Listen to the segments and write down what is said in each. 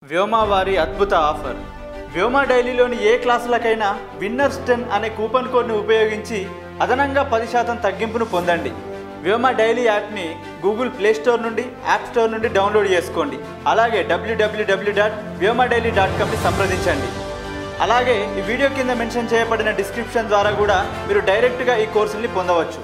వ్యోమా వారి అద్భుత ఆఫర్ వ్యోమా డైలీలోని ఏ క్లాసులకైనా విన్నర్స్ టెన్ అనే కూపన్ కోడ్ని ఉపయోగించి అదనంగా పది శాతం తగ్గింపును పొందండి వ్యోమా డైలీ యాప్ని గూగుల్ ప్లే స్టోర్ నుండి యాప్ స్టోర్ నుండి డౌన్లోడ్ చేసుకోండి అలాగే డబ్ల్యూడబ్ల్యూడబ్ల్యూ డాట్ వ్యోమా డైలీ డాట్ కామ్ని సంప్రదించండి అలాగే ఈ వీడియో కింద మెన్షన్ చేయబడిన డిస్క్రిప్షన్ ద్వారా కూడా మీరు డైరెక్ట్గా ఈ కోర్సుల్ని పొందవచ్చు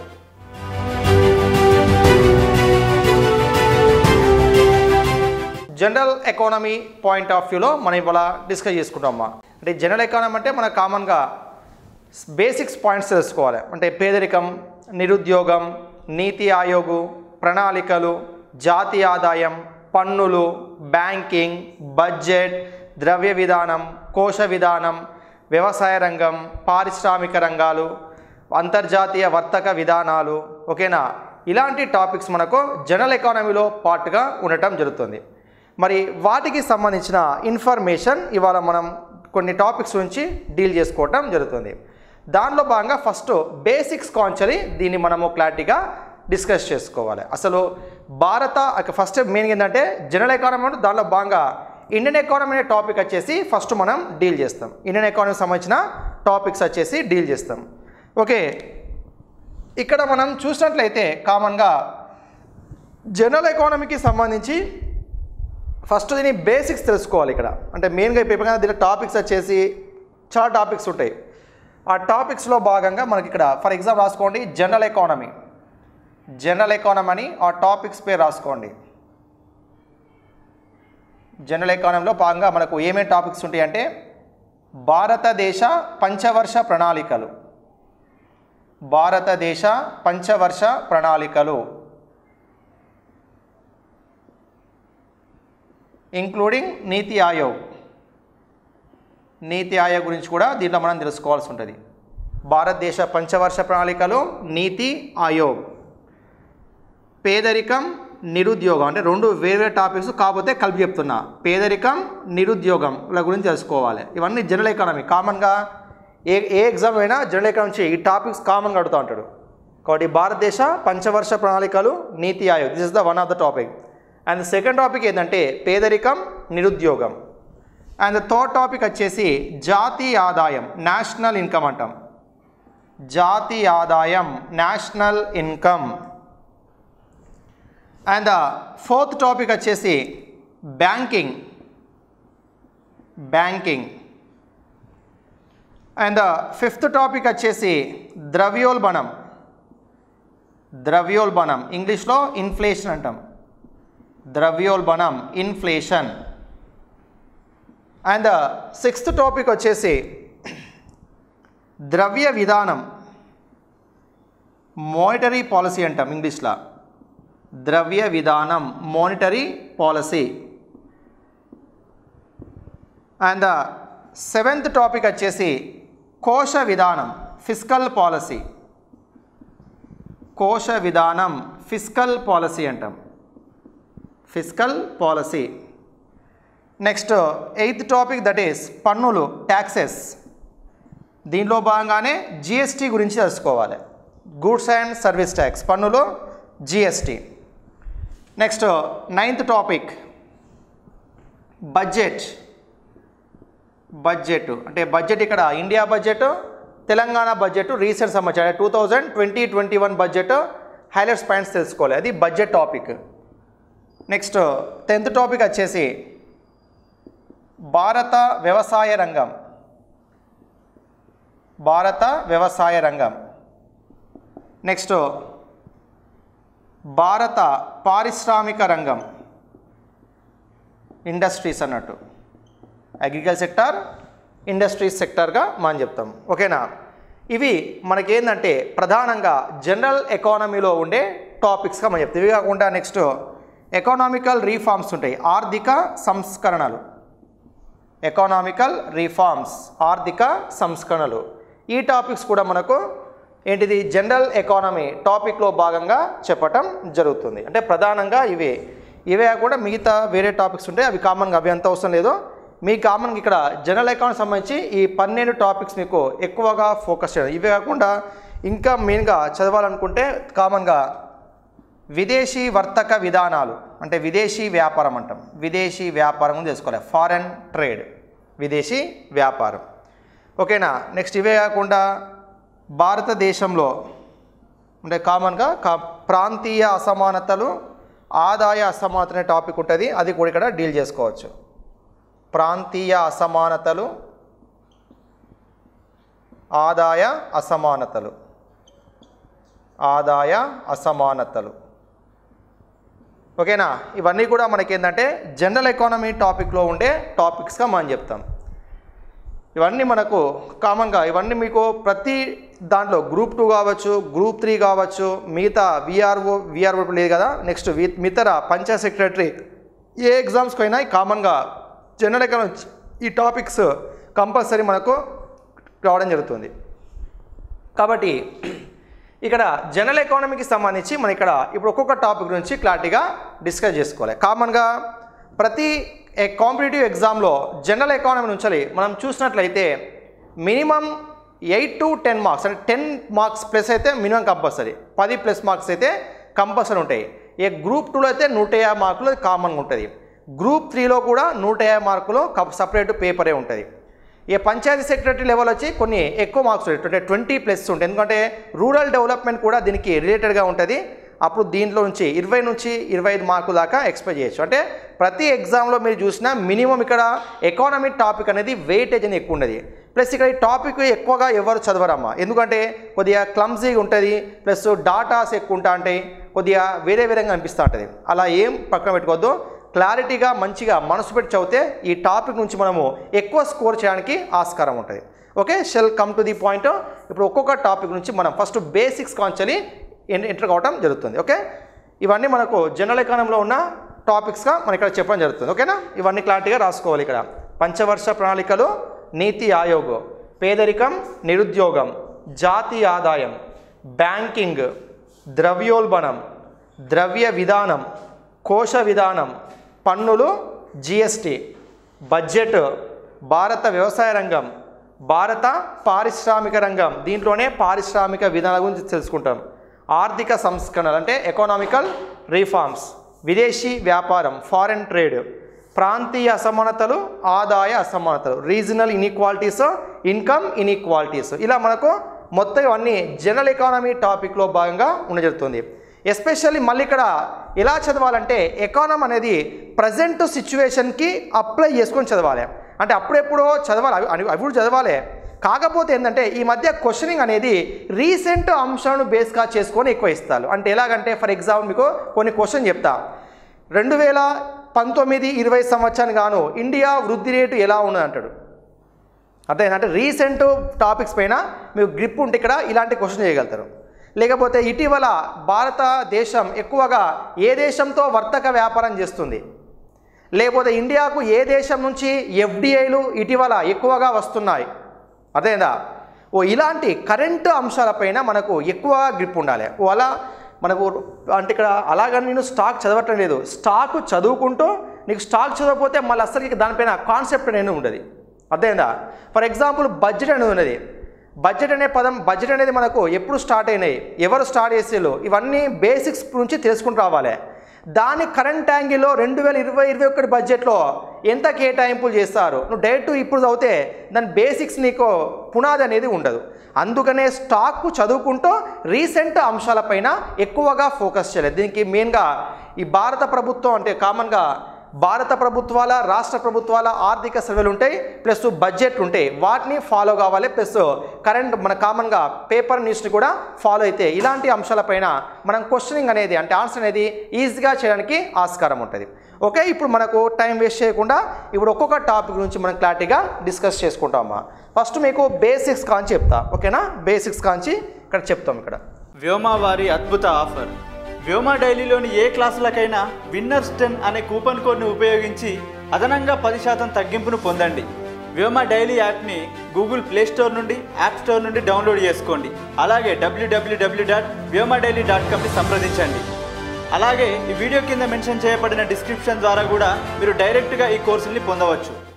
జనరల్ ఎకానమీ పాయింట్ ఆఫ్ వ్యూలో మనం ఇవాళ డిస్కస్ చేసుకుంటామా అంటే జనరల్ ఎకానమీ అంటే మన కామన్గా బేసిక్స్ పాయింట్స్ తెలుసుకోవాలి అంటే పేదరికం నిరుద్యోగం నీతి ఆయోగు ప్రణాళికలు జాతీయ ఆదాయం పన్నులు బ్యాంకింగ్ బడ్జెట్ ద్రవ్య విధానం కోశ విధానం వ్యవసాయ రంగం పారిశ్రామిక రంగాలు అంతర్జాతీయ వర్తక విధానాలు ఓకేనా ఇలాంటి టాపిక్స్ మనకు జనరల్ ఎకానమీలో పార్ట్గా ఉండటం జరుగుతుంది మరి వాటికి సంబంధించిన ఇన్ఫర్మేషన్ ఇవాళ మనం కొన్ని టాపిక్స్ నుంచి డీల్ చేసుకోవటం జరుగుతుంది దానిలో భాగంగా ఫస్ట్ బేసిక్స్ కాంచలి దీన్ని మనము క్లారిటీగా డిస్కస్ చేసుకోవాలి అసలు భారత ఫస్ట్ మెయిన్ ఏంటంటే జనరల్ ఎకానమీ అంటే దానిలో భాగంగా ఇండియన్ ఎకానమీ అనే టాపిక్ వచ్చేసి ఫస్ట్ మనం డీల్ చేస్తాం ఇండియన్ ఎకానమీకి సంబంధించిన టాపిక్స్ వచ్చేసి డీల్ చేస్తాం ఓకే ఇక్కడ మనం చూసినట్లయితే కామన్గా జనరల్ ఎకానమీకి సంబంధించి ఫస్ట్ దీని బేసిక్స్ తెలుసుకోవాలి ఇక్కడ అంటే మెయిన్గా ఇప్పుడు కదా దీని టాపిక్స్ వచ్చేసి చాలా టాపిక్స్ ఉంటాయి ఆ టాపిక్స్లో భాగంగా మనకి ఇక్కడ ఫర్ ఎగ్జాంపుల్ రాసుకోండి జనరల్ ఎకానమీ జనరల్ ఎకానమీ అని ఆ టాపిక్స్ పేరు రాసుకోండి జనరల్ ఎకానమీలో భాగంగా మనకు ఏమేమి టాపిక్స్ ఉంటాయి అంటే భారతదేశ పంచవర్ష ప్రణాళికలు భారతదేశ పంచవర్ష ప్రణాళికలు ఇంక్లూడింగ్ నీతి ఆయోగ్ నీతి ఆయోగ్ గురించి కూడా దీంట్లో మనం తెలుసుకోవాల్సి ఉంటుంది భారతదేశ పంచవర్ష ప్రణాళికలో నీతి ఆయోగ్ పేదరికం నిరుద్యోగం అంటే రెండు వేరే టాపిక్స్ కాకపోతే కలిపి చెప్తున్నా పేదరికం నిరుద్యోగం ఇలా గురించి తెలుసుకోవాలి ఇవన్నీ జనరల్ ఎకానమీ కామన్గా ఏ ఏ ఎగ్జామ్ అయినా జనరల్ ఎకానమీ నుంచి ఈ టాపిక్స్ కామన్గా అడుగుతూ ఉంటాడు కాబట్టి భారతదేశ పంచవర్ష ప్రణాళికలు NITI Aayog this is the one of the topic and second topic ఏంటంటే పేదరికం నిరుద్యోగం అండ్ థర్డ్ టాపిక్ వచ్చేసి జాతీయ ఆదాయం నేషనల్ ఇన్కమ్ అంటాం జాతీయ ఆదాయం national income and the fourth topic వచ్చేసి banking banking and the fifth topic వచ్చేసి ద్రవ్యోల్బణం ద్రవ్యోల్బణం ఇంగ్లీష్లో ఇన్ఫ్లేషన్ అంటాం ద్రవ్యోల్బణం inflation and the sixth topic వచ్చేసి ద్రవ్య విధానం మానిటరీ పాలసీ అంటాం ఇంగ్లీష్లో ద్రవ్య విధానం monetary policy and the seventh topic వచ్చేసి కోశ విధానం ఫిజికల్ పాలసీ కోశ విధానం ఫిజికల్ పాలసీ అంటాం physical policy next eighth topic that is పన్నులు ట్యాక్సెస్ దీనిలో భాగంగానే జిఎస్టీ గురించి తెలుసుకోవాలి గూడ్స్ అండ్ సర్వీస్ ట్యాక్స్ పన్నులు GST next ninth topic budget budget అంటే బడ్జెట్ ఇక్కడ India budget Telangana budget recent సంబంధించిన two thousand twenty twenty one budget highlights points తెలుసుకోవాలి అది budget topic next tenth topic వచ్చేసి భారత వ్యవసాయ రంగం భారత వ్యవసాయ రంగం నెక్స్ట్ భారత పారిశ్రామిక రంగం ఇండస్ట్రీస్ అన్నట్టు అగ్రికల్చర్ సెక్టార్ ఇండస్ట్రీస్ సెక్టార్గా మనం చెప్తాం ఓకేనా ఇవి మనకేందంటే ప్రధానంగా జనరల్ ఎకానమీలో ఉండే టాపిక్స్గా మనం చెప్తాం ఇవి కాకుండా నెక్స్ట్ ఎకనామికల్ రీఫార్మ్స్ ఉంటాయి ఆర్థిక సంస్కరణలు ఎకనామికల్ రీఫార్మ్స్ ఆర్థిక సంస్కరణలు ఈ టాపిక్స్ కూడా మనకు ఏంటిది జనరల్ ఎకానమీ టాపిక్లో భాగంగా చెప్పటం జరుగుతుంది అంటే ప్రధానంగా ఇవే ఇవే కూడా మిగతా వేరే టాపిక్స్ ఉంటాయి అవి కామన్గా అవి అంత అవసరం లేదు మీ కామన్గా ఇక్కడ జనరల్ ఎకానమీ సంబంధించి ఈ పన్నెండు టాపిక్స్ మీకు ఎక్కువగా ఫోకస్ చేయడం ఇవే కాకుండా ఇంకా మెయిన్గా చదవాలనుకుంటే కామన్గా విదేశీ వర్తక విధానాలు అంటే విదేశీ వ్యాపారం అంటాం విదేశీ వ్యాపారం తెలుసుకోవాలి ఫారెన్ ట్రేడ్ విదేశీ వ్యాపారం ఓకేనా నెక్స్ట్ ఇవే కాకుండా భారతదేశంలో అంటే కామన్గా కా ప్రాంతీయ అసమానతలు ఆదాయ అసమానత అనే టాపిక్ ఉంటుంది అది కూడా ఇక్కడ డీల్ చేసుకోవచ్చు ప్రాంతీయ అసమానతలు ఆదాయ అసమానతలు ఆదాయ అసమానతలు ఓకేనా ఇవన్నీ కూడా మనకి ఏంటంటే జనరల్ ఎకానమీ టాపిక్లో ఉండే టాపిక్స్గా మనం చెప్తాం ఇవన్నీ మనకు కామన్గా ఇవన్నీ మీకు ప్రతి దాంట్లో గ్రూప్ టూ కావచ్చు గ్రూప్ త్రీ కావచ్చు మిగతా విఆర్ఓ విఆర్ఓ లేదు కదా నెక్స్ట్ వి మిగతా పంచాయత్ సెక్రటరీ ఏ ఎగ్జామ్స్కి అయినా కామన్గా జనరల్ ఎకానమీ ఈ టాపిక్స్ కంపల్సరీ మనకు రావడం జరుగుతుంది కాబట్టి ఇక్కడ జనరల్ ఎకానమీకి సంబంధించి మనం ఇక్కడ ఇప్పుడు ఒక్కొక్క టాపిక్ గురించి క్లారిటీగా డిస్కస్ చేసుకోవాలి కామన్గా ప్రతి ఏ కాంపిటేటివ్ ఎగ్జామ్లో జనరల్ ఎకానమీ నుంచి మనం చూసినట్లయితే minimum eight to ten marks అంటే టెన్ మార్క్స్ ప్లస్ అయితే మినిమం కంపల్సరీ పది ప్లస్ మార్క్స్ అయితే కంపల్సరీ ఉంటాయి ఏ గ్రూప్ టూలో అయితే నూట యాభై మార్కులు కామన్గా ఉంటుంది గ్రూప్ త్రీలో కూడా నూట యాభై మార్కులు సపరేట్ పేపరే ఉంటుంది ఈ పంచాయతీ సెక్రటరీ లెవెల్ వచ్చి కొన్ని ఎక్కువ మార్క్స్ ఉంటాయి అంటే ట్వంటీ ప్లస్ ఉంటాయి ఎందుకంటే రూరల్ డెవలప్మెంట్ కూడా దీనికి రిలేటెడ్గా ఉంటుంది అప్పుడు దీంట్లో నుంచి ఇరవై నుంచి ఇరవై ఐదు మార్కుల దాకా ఎక్స్పెక్ట్ చేయొచ్చు అంటే ప్రతి ఎగ్జామ్లో మీరు చూసినా మినిమం ఇక్కడ ఎకానమీ టాపిక్ అనేది వెయిటేజ్ అనేది ఎక్కువ ఉన్నది ప్లస్ ఇక్కడ ఈ టాపిక్ ఎక్కువగా ఎవరు చదవరమ్మా ఎందుకంటే కొద్దిగా క్లమ్జీగా ఉంటుంది ప్లస్ డాటాస్ ఎక్కువ ఉంటా ఉంటాయి కొద్దిగా వేరే వేరేగా అనిపిస్తూ ఉంటుంది అలా ఏం పక్కన పెట్టుకోవద్దు క్లారిటీగా మంచిగా మనసు పెట్టి చదివితే ఈ టాపిక్ నుంచి మనము ఎక్కువ స్కోర్ చేయడానికి ఆస్కారం ఉంటుంది okay shall come to the point ఇప్పుడు ఒక్కొక్క టాపిక్ నుంచి మనం ఫస్ట్ బేసిక్స్ కాంచలి ఎంటర్ కావడం జరుగుతుంది ఓకే ఇవన్నీ మనకు జనరల్ ఎకానమీలో ఉన్న టాపిక్స్గా మనం ఇక్కడ చెప్పడం జరుగుతుంది ఓకేనా ఇవన్నీ క్లారిటీగా రాసుకోవాలి ఇక్కడ పంచవర్ష ప్రణాళికలు నీతి ఆయోగ్ పేదరికం నిరుద్యోగం జాతీయ ఆదాయం బ్యాంకింగ్ ద్రవ్యోల్బణం ద్రవ్య విధానం కోశ విధానం పన్నులు జిఎస్టి బడ్జెట్ భారత వ్యవసాయ రంగం భారత పారిశ్రామిక రంగం దీంట్లోనే పారిశ్రామిక విధానాల గురించి తెలుసుకుంటాం ఆర్థిక సంస్కరణలు అంటే ఎకనామికల్ రీఫార్మ్స్ విదేశీ వ్యాపారం ఫారెన్ ట్రేడ్ ప్రాంతీయ అసమానతలు ఆదాయ అసమానతలు రీజనల్ ఇన్ఈక్వాలిటీస్ ఇన్కమ్ ఇన్ఈక్వాలిటీస్ ఇలా మనకు మొత్తం ఇవన్నీ జనరల్ ఎకానమీ టాపిక్లో భాగంగా ఉండజరుగుతుంది ఎస్పెషల్లీ మళ్ళీ ఇక్కడ ఎలా చదవాలంటే ఎకానమీ అనేది ప్రజెంట్ సిచ్యువేషన్కి అప్లై చేసుకొని చదవాలి అంటే అప్పుడెప్పుడో చదవాలి అవి అవి అవి కూడా చదవాలి కాకపోతే ఏంటంటే ఈ మధ్య క్వశ్చనింగ్ అనేది రీసెంట్ అంశాలను బేస్గా చేసుకొని ఎక్కువ ఇస్తారు అంటే ఎలాగంటే ఫర్ ఎగ్జాంపుల్ మీకు కొన్ని క్వశ్చన్ చెప్తా రెండు వేల పంతొమ్మిది ఇరవై సంవత్సరానికి గాను ఇండియా వృద్ధి రేటు ఎలా ఉన్నది అంటాడు అర్థమైందా అంటే రీసెంట్ టాపిక్స్ పైన మీకు గ్రిప్ ఉంటే ఇక్కడ ఇలాంటి క్వశ్చన్ చేయగలుగుతారు లేకపోతే ఇటీవల భారతదేశం ఎక్కువగా ఏ దేశంతో వర్తక వ్యాపారం చేస్తుంది లేకపోతే ఇండియాకు ఏ దేశం నుంచి ఎఫ్డిఐలు ఇటీవల ఎక్కువగా వస్తున్నాయి అదేందా ఓ ఇలాంటి కరెంట్ అంశాలపైన మనకు ఎక్కువగా గ్రిప్ ఉండాలి ఓ అలా మనకు అంటే ఇక్కడ అలాగని నేను స్టాక్ చదవటం లేదు స్టాక్ చదువుకుంటూ నీకు స్టాక్ చదవకపోతే మళ్ళీ అసలు దానిపైన కాన్సెప్ట్ అనేది ఉండదు అర్థమైందా ఫర్ ఎగ్జాంపుల్ బడ్జెట్ అనేది ఉన్నది బడ్జెట్ అనే పదం బడ్జెట్ అనేది మనకు ఎప్పుడు స్టార్ట్ అయినాయి ఎవరు స్టార్ట్ చేసేలో ఇవన్నీ బేసిక్స్ నుంచి తెలుసుకుంటూ రావాలి దాని కరెంట్ యాంగిల్లో రెండు వేల ఇరవై ఇరవై ఒకటి బడ్జెట్లో ఎంత కేటాయింపులు చేస్తారు నువ్వు డైరెక్ట్ ఇప్పుడు చదివితే దాని బేసిక్స్ నీకు పునాది అనేది ఉండదు అందుకనే స్టాక్ చదువుకుంటూ రీసెంట్ అంశాలపైన ఎక్కువగా ఫోకస్ చేయలేదు దీనికి మెయిన్గా ఈ భారత ప్రభుత్వం అంటే కామన్గా భారత ప్రభుత్వాల రాష్ట్ర ప్రభుత్వాల ఆర్థిక సర్వేలు ఉంటాయి ప్లస్ బడ్జెట్ ఉంటాయి వాటిని ఫాలో కావాలి ప్లస్ కరెంట్ మన కామన్గా పేపర్ న్యూస్ని కూడా ఫాలో అయితే ఇలాంటి అంశాలపైన మనం క్వశ్చనింగ్ అనేది అంటే ఆన్సర్ అనేది ఈజీగా చేయడానికి ఆస్కారం ఉంటుంది ఓకే ఇప్పుడు మనకు టైం వేస్ట్ చేయకుండా ఇప్పుడు ఒక్కొక్క టాపిక్ గురించి మనం క్లారిటీగా డిస్కస్ చేసుకుంటామా ఫస్ట్ మీకు బేసిక్స్ కాంచి చెప్తా ఓకేనా బేసిక్స్ కాంచి ఇక్కడ చెప్తాం ఇక్కడ వ్యోమా వారి అద్భుత ఆఫర్ వ్యోమా డైలీలోని ఏ క్లాసులకైనా విన్నర్స్ టెన్ అనే కూపన్ కోడ్ని ఉపయోగించి అదనంగా పది శాతం తగ్గింపును పొందండి వ్యోమా డైలీ యాప్ని గూగుల్ ప్లే స్టోర్ నుండి యాప్ స్టోర్ నుండి డౌన్లోడ్ చేసుకోండి అలాగే డబ్ల్యూడబ్ల్యూడబ్ల్యూ డాట్ వ్యోమా డైలీ డాట్ కామ్ని సంప్రదించండి అలాగే ఈ వీడియో కింద మెన్షన్ చేయబడిన డిస్క్రిప్షన్ ద్వారా కూడా మీరు డైరెక్ట్గా ఈ కోర్సుల్ని పొందవచ్చు